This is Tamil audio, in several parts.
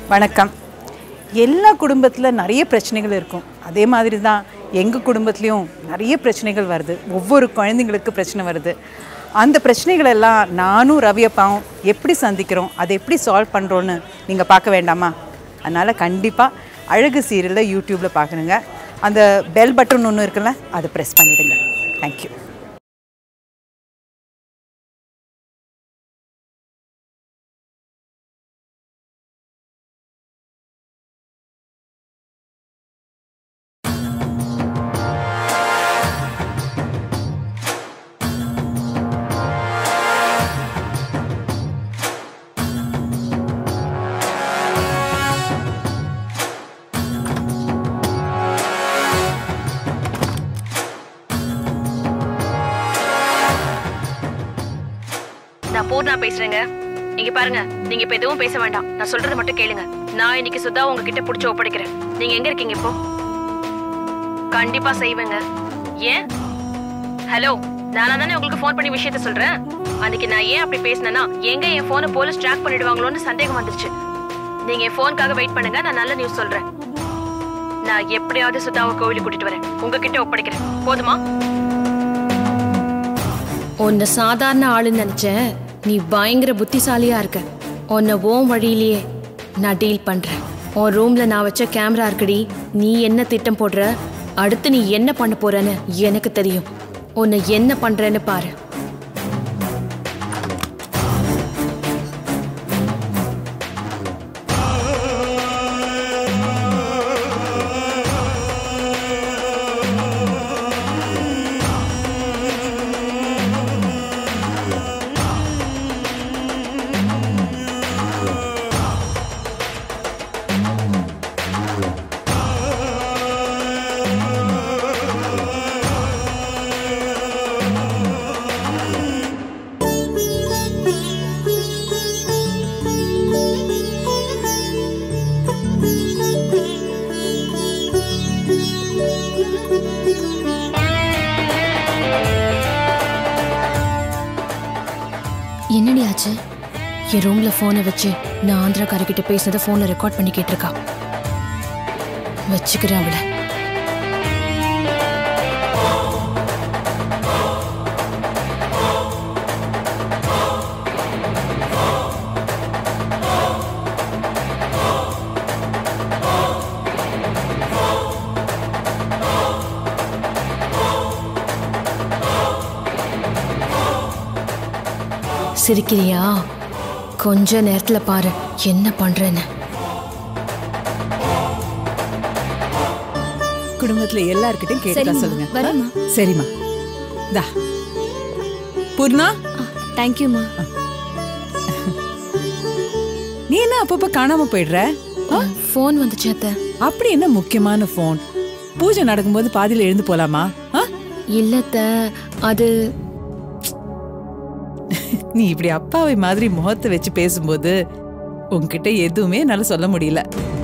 வணக்கம் எல்லா குடும்பத்தில் நிறைய பிரச்சனைகள் இருக்கும் அதே மாதிரி தான் எங்கள் குடும்பத்துலேயும் நிறைய பிரச்சனைகள் வருது ஒவ்வொரு குழந்தைங்களுக்கு பிரச்சனை வருது அந்த பிரச்சனைகள் எல்லாம் நானும் ரவி அப்பாவும் எப்படி சந்திக்கிறோம் அதை எப்படி சால்வ் பண்ணுறோன்னு நீங்கள் பார்க்க வேண்டாமா அதனால் கண்டிப்பாக அழகு சீரியலில் யூடியூப்பில் பார்க்கணுங்க அந்த பெல் பட்டன் ஒன்று இருக்குல்ல அதை ப்ரெஸ் பண்ணிவிடுங்க தேங்க்யூ நான் பூர்ணா பேசுறேங்க இங்க பாருங்க நீங்க இப்ப எதுவும் பேச வேண்டாம் நான் சொல்றதை மட்டும் கேளுங்க நான் இன்னைக்கு சுதா உங்ககிட்ட புடிச்சு ஒப்படைக்கிறேன் நீங்க எங்க இருக்கீங்க இப்போ கண்டிப்பா செய்வேங்க ஏன் ஹலோ நானா தானே உங்களுக்கு ஃபோன் பண்ணி விஷயத்த சொல்றேன் அன்னைக்கு நான் ஏன் அப்படி பேசினேன்னா எங்க என் போனை போலீஸ் ட்ராக் பண்ணிடுவாங்களோன்னு சந்தேகம் வந்துருச்சு நீங்க என் போனுக்காக வெயிட் பண்ணுங்க நான் நல்ல நியூஸ் சொல்றேன் நான் எப்படியாவது சுதாவை கோவிலுக்கு கூட்டிட்டு வரேன் உங்ககிட்ட ஒப்படைக்கிறேன் போதுமா உன்னை சாதாரண ஆளுன்னு நினைச்சேன் நீ பயங்கர புத்திசாலியா இருக்க உன்னை ஓன் வழியிலேயே நான் டீல் பண்றேன் உன் ரூம்ல நான் வச்ச கேமரா இருக்குடி நீ என்ன திட்டம் போடுற அடுத்து நீ என்ன பண்ண போறன்னு எனக்கு தெரியும் உன்னை என்ன பண்றேன்னு பாரு என்னடி ஆச்சு என் ரூம்ல போனை வச்சு நான் ஆந்திராக்கார கிட்ட பேசினதை போன்ல ரெக்கார்ட் பண்ணி கேட்டிருக்கா வச்சுக்கிறேன் அவளை சிரிக்கிறியா கொஞ்ச நேரத்துல பாரு என்ன பண்றேன்னு குடும்பத்தில் எல்லார்கிட்டையும் கேட்டதா சொல்லுங்க வரேம்மா. சரிம்மா தா பூர்ணா தேங்க்யூம்மா நீ என்ன அப்பப்ப காணாம போயிடுற ஃபோன் வந்துச்சு அத்தை அப்படி என்ன முக்கியமான ஃபோன் பூஜை நடக்கும்போது பாதியில எழுந்து போலாமா ஆ? இல்ல அத்தை அது நீ இப்படி அப்பாவை மாதிரி முகத்தை வச்சு பேசும்போது உன்கிட்ட எதுவுமே என்னால சொல்ல முடியல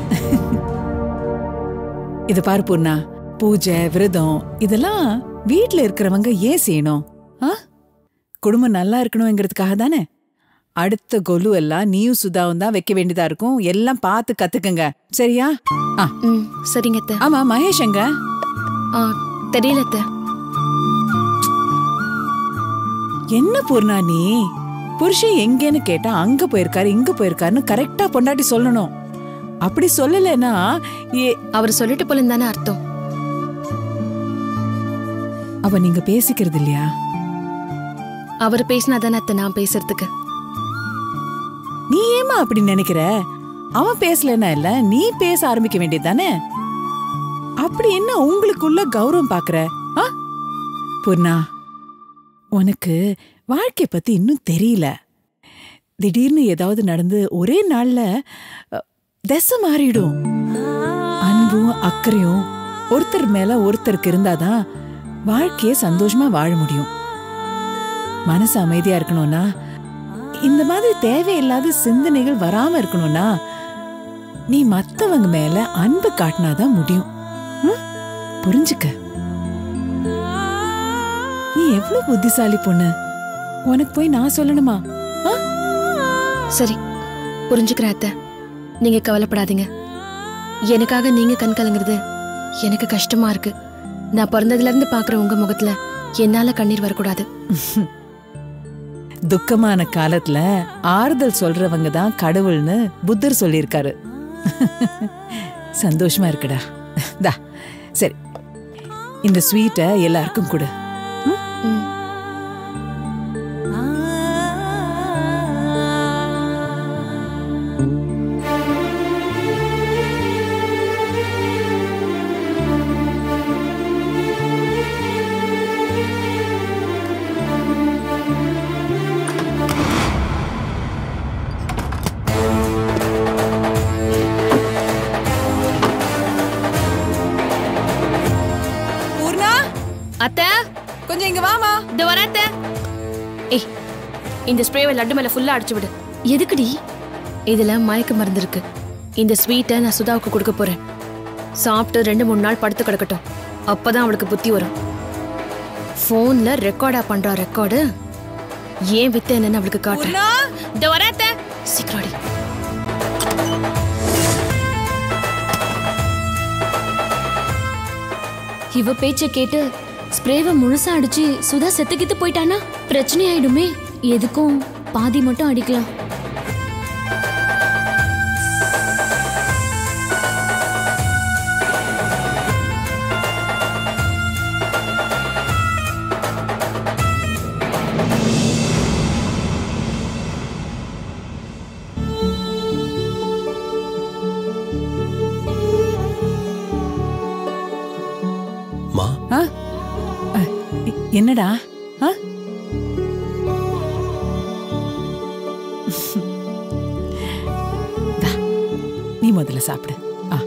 இது பாரு பூர்ணா பூஜை விரதம் இதெல்லாம் வீட்ல இருக்கிறவங்க ஏன் செய்யணும் ஆ? குடும்பம் நல்லா இருக்கணுங்கிறதுக்காக தானே அடுத்த கொலு எல்லாம் நீயும் சுதாவும் தான் வைக்க வேண்டியதா இருக்கும் எல்லாம் பார்த்து கத்துக்குங்க சரியா ஆ ம் சரிங்க அத்தை ஆமா மகேஷ் எங்க ஆ தெரியல அத்தை என்ன பூர்ணா நீ புருஷன் எங்கேன்னு கேட்டா அங்க போயிருக்காரு இங்க போயிருக்காருன்னு கரெக்டா பொண்டாட்டி சொல்லணும் அப்படி சொல்லலைன்னா ஏ அவர் சொல்லிட்டு போலன்னு தானே அர்த்தம் அவ நீங்க பேசிக்கிறது இல்லையா அவர் பேசினா தானே அத்தை நான் பேசுறதுக்கு நீ ஏமா அப்படி நினைக்கிற அவன் பேசலன்னா இல்ல நீ பேச ஆரம்பிக்க வேண்டியது தானே அப்படி என்ன உங்களுக்குள்ள கௌரவம் பாக்குற ஆ? பூர்ணா உனக்கு வாழ்க்கை பத்தி இன்னும் தெரியல திடீர்னு ஏதாவது நடந்து ஒரே நாள்ல அ, திசை மாறிடும் அன்பும் அக்கறையும் ஒருத்தர் மேல ஒருத்தருக்கு இருந்தாதான் வாழ்க்கைய சந்தோஷமா வாழ முடியும் மனசு அமைதியா இருக்கணும்னா இந்த மாதிரி தேவையில்லாத சிந்தனைகள் வராம இருக்கணும்னா நீ மத்தவங்க மேல அன்பு காட்டினாதான் முடியும் ம்? புரிஞ்சுக்க நீ எவ்வளவு புத்திசாலி பொண்ணு உனக்கு போய் நான் சொல்லணுமா ஆ? சரி புரிஞ்சுக்கிறேன் அத்தை நீங்க கவலைப்படாதீங்க எனக்காக நீங்க கண் கலங்குறது எனக்கு கஷ்டமா இருக்கு நான் பிறந்ததுல இருந்து பாக்குற உங்க முகத்துல என்னால கண்ணீர் வரக்கூடாது துக்கமான காலத்துல ஆறுதல் சொல்றவங்க தான் கடவுள்னு புத்தர் சொல்லியிருக்காரு சந்தோஷமா இருக்குடா தா சரி இந்த ஸ்வீட்டை எல்லாருக்கும் கொடு ம். பூர்ணா அத்தை கொஞ்சம் இங்க வாமா இந்த வர அத்தை ஏய் இந்த ஸ்ப்ரேவை லட்டு மேல ஃபுல்லா அடிச்சு விடு எதுக்குடி இதுல மயக்க மருந்து இருக்கு இந்த ஸ்வீட்டை நான் சுதாவுக்கு கொடுக்க போறேன் சாப்பிட்டு ரெண்டு மூணு நாள் படுத்து கிடக்கட்டும் அப்பதான் அவளுக்கு புத்தி வரும் போன்ல ரெக்கார்டா பண்றா ரெக்கார்டு ஏன் வித்த என்னன்னு அவளுக்கு காட்டுறேன் இந்த வர அத்தை சீக்கிரடி இவ பேச்ச கேட்டு ஸ்ப்ரேவை முழுசா அடிச்சு சுதா செத்துக்கிட்டு போயிட்டானா பிரச்சனை ஆயிடுமே எதுக்கும் பாதி மட்டும் அடிக்கலாம் மா ஆ? அ, எ- என்னடா ஆ? தா, நீ முதல்ல சாப்பிடு ஆ.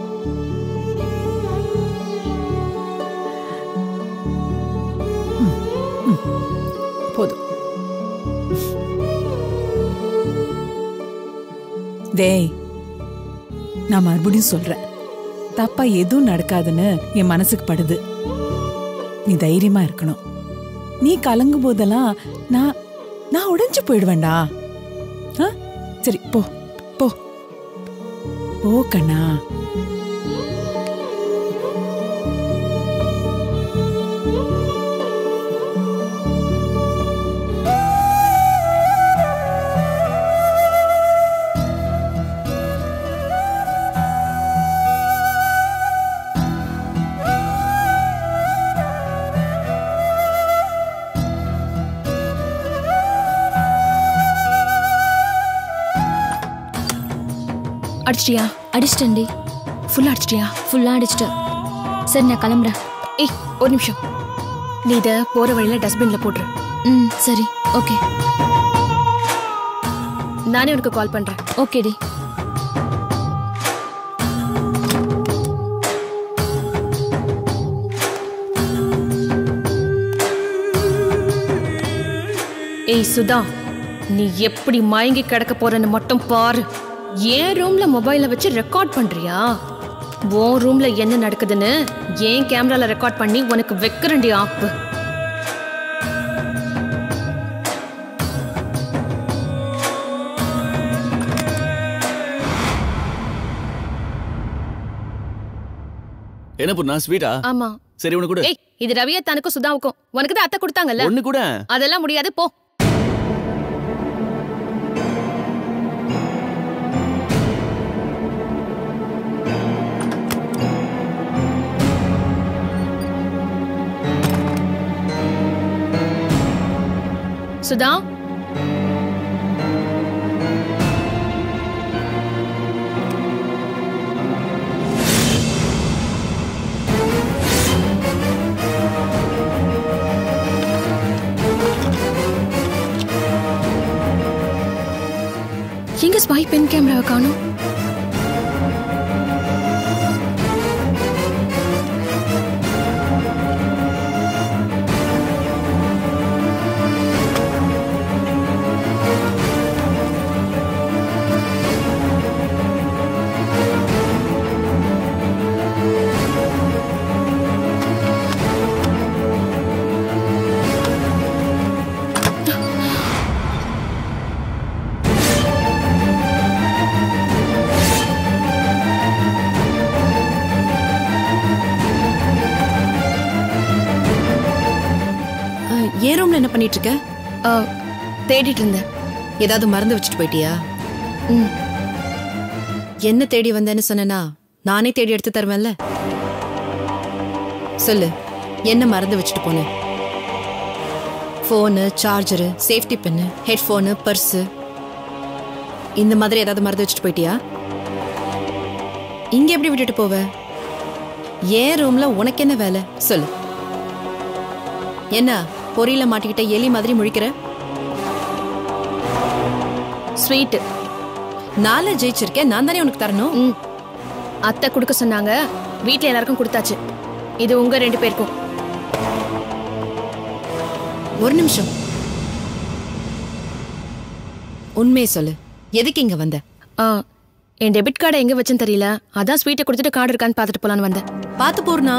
ம், ம். போதும் டேய் நான் மறுபடியும் சொல்றேன் தப்பா எதுவும் நடக்காதுன்னு என் மனசுக்கு படுது நீ தைரியமா இருக்கணும் நீ கலங்கும் போதெல்லாம் நான் நான் உடைஞ்சு போயிடுவேன்டா ஆ? சரி போ போ போ கண்ணா அடிச்சிட்டியா அடிச்சிட்டேன்டி ஃபுல்லா அடிச்சிட்டியா ஃபுல்லா அடிச்சிட்ட சரி நான் கிளம்புறேன் ஏய் ஒரு நிமிஷம் நீ இதை போற வழியில டஸ்ட்பின்ல போட்டுரு ம் சரி ஓகே நானே உனக்கு கால் பண்றேன் ஓகேடி ஏய் சுதா நீ எப்படி மயங்கி கிடக்க போறன்னு மட்டும் பாரு என் ரூம்ல மொபைல வச்சு ரெக்கார்ட் பண்றியா உன் ரூம்ல என்ன நடக்குதுன்னு என் கேமரால ரெக்கார்ட் பண்ணி உனக்கு வைக்கிறண்டி ஆப்பு என்ன பொண்ணா ஸ்வீட்டா ஆமா சரி உனக்கு கூட ஏய் இது ரவியா தனக்கும் சுதாவுக்கும் உனக்கு தான் அத்தை கொடுத்தாங்கல்ல ஒண்ணு கூட அதெல்லாம் முடியாது போ சுதா எங்க ஸ்பை பென் கேமராவை காணும் பெட்ரூம்ல என்ன பண்ணிட்டு இருக்க ஆ, தேடிட்டு இருந்தேன் ஏதாவது மறந்து வச்சுட்டு போயிட்டியா ம். என்ன தேடி வந்தேன்னு சொன்னேனா நானே தேடி எடுத்து தருவேன்ல சொல்லு என்ன மறந்து வச்சுட்டு போனேன் phone charger safety pin headphone purse இந்த மாதிரி ஏதாவது மறந்து வச்சுட்டு போயிட்டியா இங்க எப்படி விட்டுட்டு போவ ஏன் ரூம்ல உனக்கு என்ன வேலை சொல்லு என்ன பொரியல மாட்டிக்கிட்ட எலி மாதிரி முழிக்கிற ஸ்வீட்டு நாளை ஜெயிச்சிருக்கேன் நான் தானே உனக்கு தரணும் ம் அத்தை கொடுக்க சொன்னாங்க வீட்ல எல்லாருக்கும் கொடுத்தாச்சு இது உங்க ரெண்டு பேருக்கும் ஒரு நிமிஷம் உண்மையை சொல்லு எதுக்கு இங்க வந்த ஆ என் டெபிட் கார்டை எங்க வச்சேன்னு தெரியல அதான் ஸ்வீட்டை கொடுத்துட்டு கார்டு இருக்கான்னு பார்த்துட்டு போலான்னு வந்தேன் பாத்து பூர்ணா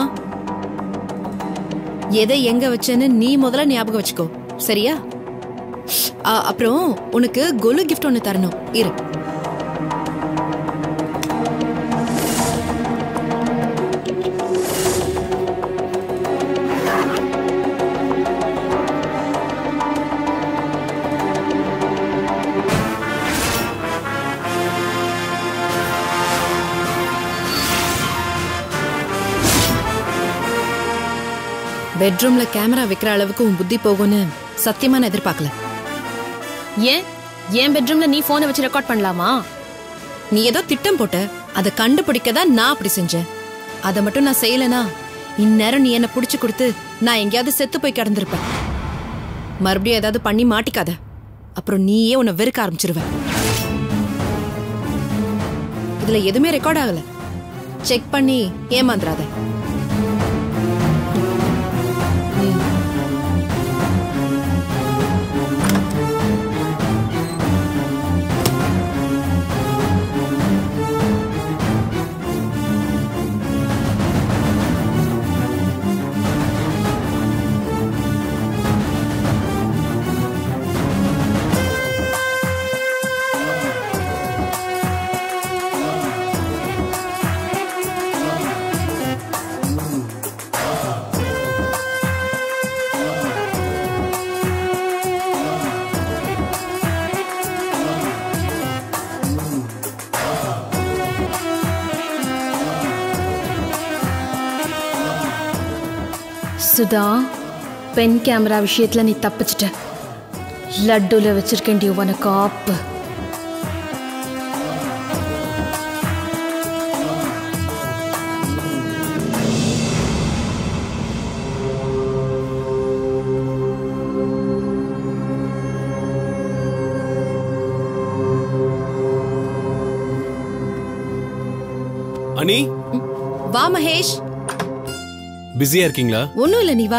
எதை எங்க வச்சேன்னு நீ முதல்ல ஞாபகம் வச்சுக்கோ சரியா ஆ, அப்புறம் உனக்கு கொலு கிஃப்ட் ஒன்னு தரணும் இரு பெட்ரூம்ல கேமரா வைக்கிற அளவுக்கு உன் புத்தி போகும்னு சத்தியமா நான் எதிர்பார்க்கல ஏன் என் பெட்ரூம்ல நீ போனை வச்சு ரெக்கார்ட் பண்ணலாமா நீ ஏதோ திட்டம் போட்ட அதை கண்டுபிடிக்க தான் நான் அப்படி செஞ்சேன் அதை மட்டும் நான் செய்யலனா இந்நேரம் நீ என்ன புடிச்சு கொடுத்து நான் எங்கேயாவது செத்து போய் கிடந்திருப்பேன் மறுபடியும் ஏதாவது பண்ணி மாட்டிக்காத அப்புறம் நீயே உன்னை வெறுக்க ஆரம்பிச்சிருவ இதுல எதுவுமே ரெக்கார்ட் ஆகல செக் பண்ணி ஏமாந்துராத ம். சுதா பென் கேமரா விஷயத்துல நீ தப்பிச்சிட்ட லட்டுல வச்சிருக்கேன்டி உனக்கு ஆப்பு அனி வா மகேஷ் பிஸியா இருக்கீங்களா ஒண்ணும் இல்ல நீ வா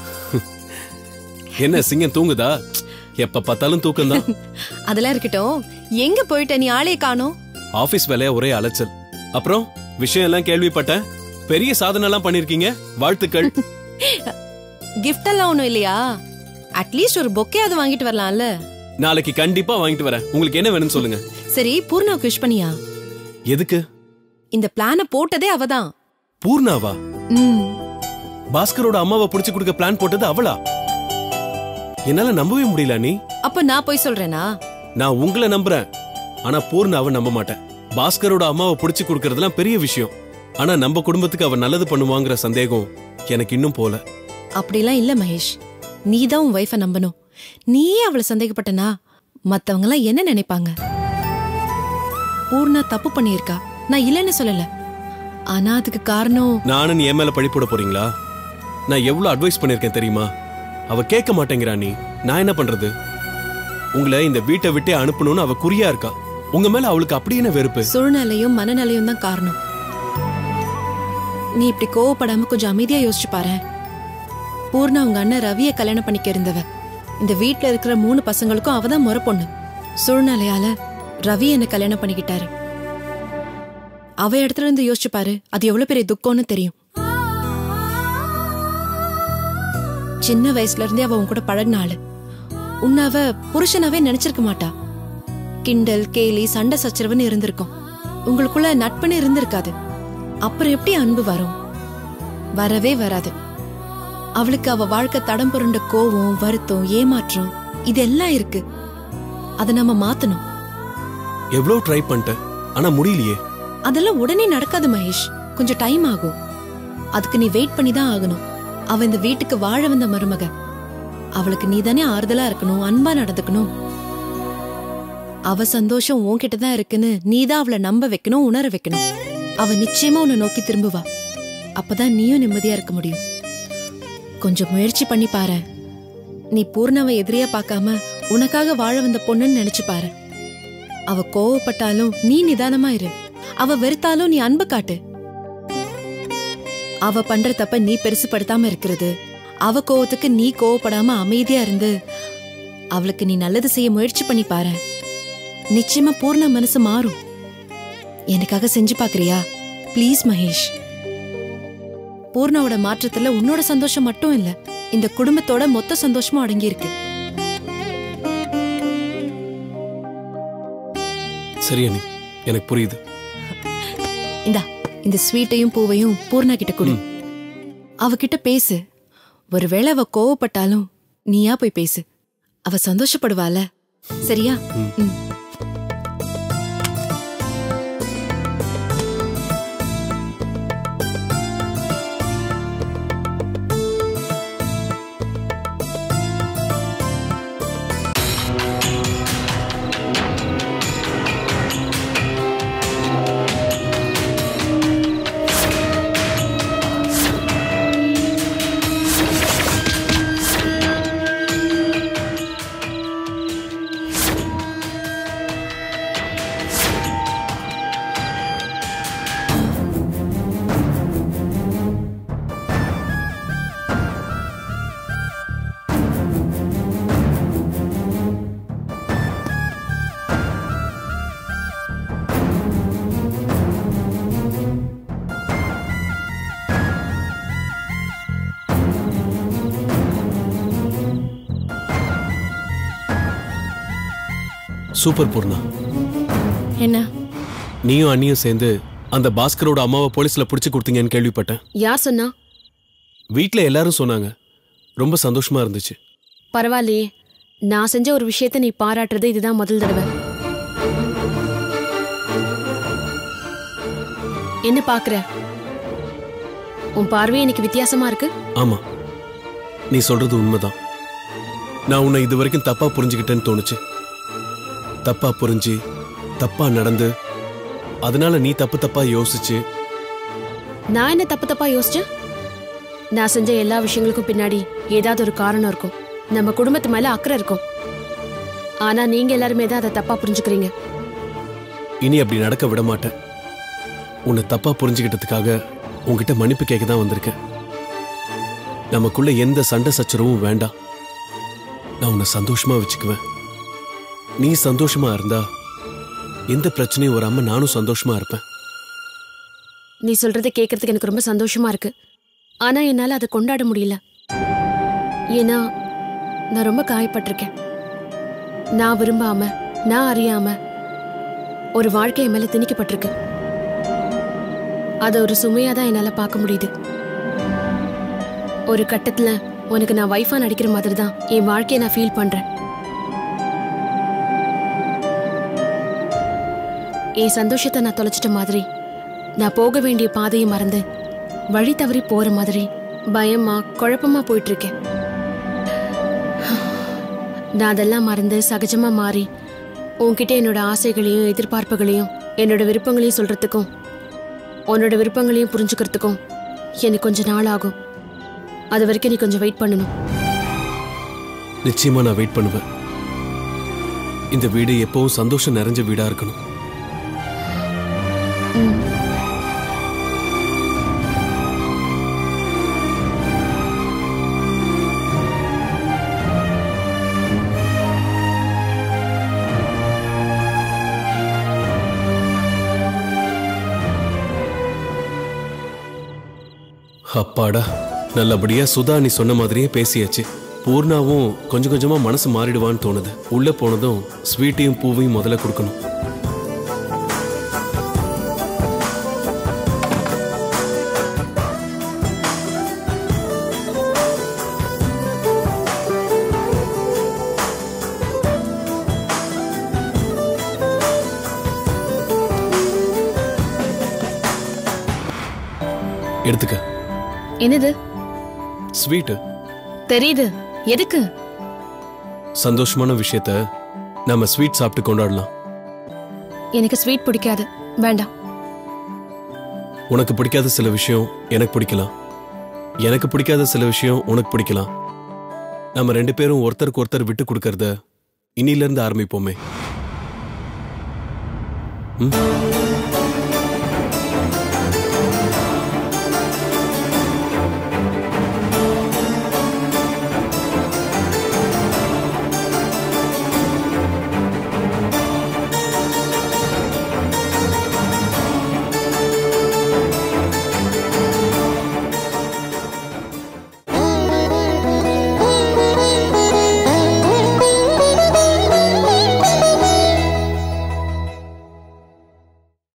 என்ன சிங்கம் தூங்குதா எப்ப பார்த்தாலும் தூக்கம் தான் அதெல்லாம் இருக்கட்டும் எங்க போயிட்ட நீ ஆளே காணோம் ஆபீஸ் வேலையா ஒரே அலைச்சல் அப்புறம் விஷயம் எல்லாம் கேள்விப்பட்டேன் பெரிய சாதனை எல்லாம் பண்ணிருக்கீங்க வாழ்த்துக்கள் gift எல்லாம் ஒண்ணும் இல்லையா அட்லீஸ்ட் ஒரு பொக்கே அது வாங்கிட்டு வரலாம்ல நாளைக்கு கண்டிப்பா வாங்கிட்டு வரேன் உங்களுக்கு என்ன வேணும்னு சொல்லுங்க சரி பூர்ணாவுக்கு விஷ் பண்ணியா எதுக்கு இந்த பிளான போட்டதே அவதான் பூர்ணாவா ம் பாஸ்கரோட அம்மாவை புடிச்சு கொடுக்க பிளான் போட்டது அவளா என்னால நம்பவே முடியல நீ அப்ப நான் போய் சொல்றேனா நான் உங்களை நம்புறேன் ஆனா பூர்ணாவை நம்ப மாட்டேன் பாஸ்கரோட அம்மாவை புடிச்சு கொடுக்கறதுலாம் பெரிய விஷயம் ஆனா நம்ம குடும்பத்துக்கு அவ நல்லது பண்ணுவாங்கிற சந்தேகம் எனக்கு இன்னும் போல அப்படிலாம் இல்ல மகேஷ் நீ தான் உன் வைஃப நம்பணும் நீயே அவளை சந்தேகப்பட்டனா மத்தவங்க எல்லாம் என்ன நினைப்பாங்க பூர்ணா தப்பு பண்ணியிருக்கா நான் இல்லைன்னு சொல்லல ஆனா அதுக்கு காரணம் நானும் நீ என் மேல பழி போட போறீங்களா நான் எவ்வளவு அட்வைஸ் பண்ணிருக்கேன் தெரியுமா அவ கேட்க மாட்டேங்கிறா நீ நான் என்ன பண்றது உங்களை இந்த வீட்டை விட்டே அனுப்பணும்னு அவ குறியா இருக்கா உங்க மேல அவளுக்கு அப்படி என்ன வெறுப்பு சூழ்நிலையும் மனநிலையும் தான் காரணம் நீ இப்படி கோவப்படாம கொஞ்சம் அமைதியா யோசிச்சு பாரு பூர்ணா உங்க அண்ணன் ரவியை கல்யாணம் பண்ணிக்க இருந்தவ இந்த வீட்ல இருக்கிற மூணு பசங்களுக்கும் அவ தான் முறை பொண்ணு சூழ்நிலையால ரவி என்ன கல்யாணம் பண்ணிக்கிட்டாரு அவ இடத்துல இருந்து யோசிச்சு பாரு அது எவ்வளவு பெரிய துக்கம்னு தெரியும் சின்ன வயசுல இருந்தே அவ உன் கூட பழகின ஆளு உன்னை அவ புருஷனாவே நினைச்சிருக்க மாட்டா கிண்டல் கேலி சண்டை சச்சரவுன்னு இருந்திருக்கும் உங்களுக்குள்ள நட்புன்னு இருந்திருக்காது அப்புறம் எப்படி அன்பு வரும் வரவே வராது அவளுக்கு அவ வாழ்க்கை தடம் புரண்ட கோவம் வருத்தம் ஏமாற்றம் இதெல்லாம் இருக்கு அதை நம்ம மாத்தணும் எவ்வளவு ட்ரை பண்ணிட்டேன் ஆனா முடியலையே அதெல்லாம் உடனே நடக்காது மகேஷ் கொஞ்சம் டைம் ஆகும் அதுக்கு நீ வெயிட் பண்ணி தான் ஆகணும் அவ இந்த வீட்டுக்கு வாழ வந்த மருமக அவளுக்கு நீ தானே ஆறுதலா இருக்கணும் அன்பா நடந்துக்கணும் அவ சந்தோஷம் உன்கிட்ட தான் இருக்குன்னு நீ தான் அவளை நம்ப வைக்கணும் உணர வைக்கணும் அவ நிச்சயமா உன்னை நோக்கி திரும்புவா அப்பதான் நீயும் நிம்மதியா இருக்க முடியும் கொஞ்சம் முயற்சி பண்ணி பாரு நீ பூர்ணாவை எதிரியா பார்க்காம உனக்காக வாழ வந்த பொண்ணுன்னு நினைச்சு பாரு அவ கோவப்பட்டாலும் நீ நிதானமா இரு அவ வெறுத்தாலும் நீ அன்பு காட்டு அவ பண்ற தப்ப நீ பெருசுப்படுத்தாம இருக்கிறது அவ கோவத்துக்கு நீ கோவப்படாம அமைதியா இருந்து அவளுக்கு நீ நல்லது செய்ய முயற்சி பண்ணி பாரு நிச்சயமா பூர்ண மனசு மாறும் எனக்காக செஞ்சு பாக்குறியா ப்ளீஸ் மகேஷ் பூர்ணாவோட மாற்றத்துல உன்னோட சந்தோஷம் மட்டும் இல்ல இந்த குடும்பத்தோட மொத்த சந்தோஷமும் அடங்கி இருக்கு சரி அனி எனக்கு புரியுது இந்தா இந்த ஸ்வீட்டையும் பூவையும் பூர்ணா கிட்ட கொடு அவகிட்ட பேசு ஒருவேளை அவ கோவப்பட்டாலும் நீயா போய் பேசு அவ சந்தோஷப்படுவால சரியா ம். சூப்பர் பூர்ணா என்ன நீயும் அண்ணியும் சேர்ந்து அந்த பாஸ்கரோட அம்மாவை போலீஸ்ல புடிச்சு கொடுத்தீங்கன்னு கேள்விப்பட்டேன் யார் சொன்னா வீட்ல எல்லாரும் சொன்னாங்க ரொம்ப சந்தோஷமா இருந்துச்சு பரவாயில்லையே நான் செஞ்ச ஒரு விஷயத்த நீ பாராட்டுறது இதுதான் முதல் தடவை என்ன பாக்குற உன் பார்வை எனக்கு வித்தியாசமா இருக்கு ஆமா நீ சொல்றது உண்மைதான் நான் உன்னை இது வரைக்கும் தப்பா புரிஞ்சுக்கிட்டேன்னு தோணுச்சு தப்பா புரிஞ்சு தப்பா நடந்து அதனால நீ தப்பு தப்பா யோசிச்சு நான் என்ன தப்பு தப்பா யோசிச்சேன் நான் செஞ்ச எல்லா விஷயங்களுக்கும் பின்னாடி ஏதாவது ஒரு காரணம் இருக்கும் நம்ம குடும்பத்து மேல அக்கறை இருக்கும் ஆனா நீங்க எல்லாருமே தான் அதை தப்பா புரிஞ்சுக்கிறீங்க இனி அப்படி நடக்க விட மாட்டேன் உன்னை தப்பா புரிஞ்சுக்கிட்டதுக்காக உன்கிட்ட மன்னிப்பு கேட்க தான் வந்திருக்கேன் நமக்குள்ள எந்த சண்டை சச்சரவும் வேண்டாம் நான் உன்னை சந்தோஷமா வச்சுக்குவேன் நீ சந்தோஷமா இருந்தா எந்த பிரச்சனையும் வராம நானும் சந்தோஷமா இருப்பேன் நீ சொல்றதை கேட்கறதுக்கு எனக்கு ரொம்ப சந்தோஷமா இருக்கு ஆனா என்னால அதை கொண்டாட முடியல ஏன்னா நான் ரொம்ப காயப்பட்டிருக்கேன் நான் விரும்பாம நான் அறியாம ஒரு வாழ்க்கை என் மேல திணிக்கப்பட்டிருக்கு அதை ஒரு சுமையா தான் என்னால பார்க்க முடியுது ஒரு கட்டத்துல உனக்கு நான் வைஃபா நடிக்கிற மாதிரி தான் என் வாழ்க்கையை நான் ஃபீல் பண்றேன் என் சந்தோஷத்தை நான் தொலைச்சிட்ட மாதிரி நான் போக வேண்டிய பாதையை மறந்து வழி தவறி போற மாதிரி பயமா குழப்பமா போயிட்டு இருக்கேன் நான் அதெல்லாம் மறந்து சகஜமா மாறி உன்கிட்ட என்னோட ஆசைகளையும் எதிர்பார்ப்புகளையும் என்னோட விருப்பங்களையும் சொல்றதுக்கும் உன்னோட விருப்பங்களையும் புரிஞ்சுக்கிறதுக்கும் எனக்கு கொஞ்ச நாள் ஆகும் அது வரைக்கும் நீ கொஞ்சம் வெயிட் பண்ணணும் நிச்சயமா நான் வெயிட் பண்ணுவேன் இந்த வீடு எப்பவும் சந்தோஷம் நிறைஞ்ச வீடா இருக்கணும் அப்பாடா நல்லபடியா சுதா நீ சொன்ன மாதிரியே பேசியாச்சு பூர்ணாவும் கொஞ்சம் கொஞ்சமா மனசு மாறிடுவான்னு தோணுது உள்ள போனதும் ஸ்வீட்டையும் பூவையும் முதல்ல கொடுக்கணும் எடுத்துக்க என்னது ஸ்வீட்டு தெரியுது எதுக்கு சந்தோஷமான விஷயத்த நாம ஸ்வீட் சாப்பிட்டு கொண்டாடலாம் எனக்கு ஸ்வீட் பிடிக்காது வேண்டாம் உனக்கு பிடிக்காத சில விஷயம் எனக்கு பிடிக்கலாம் எனக்கு பிடிக்காத சில விஷயம் உனக்கு பிடிக்கலாம் நம்ம ரெண்டு பேரும் ஒருத்தருக்கு ஒருத்தர் விட்டு கொடுக்கறத இன்னில இருந்து ஆரம்பிப்போமே ம்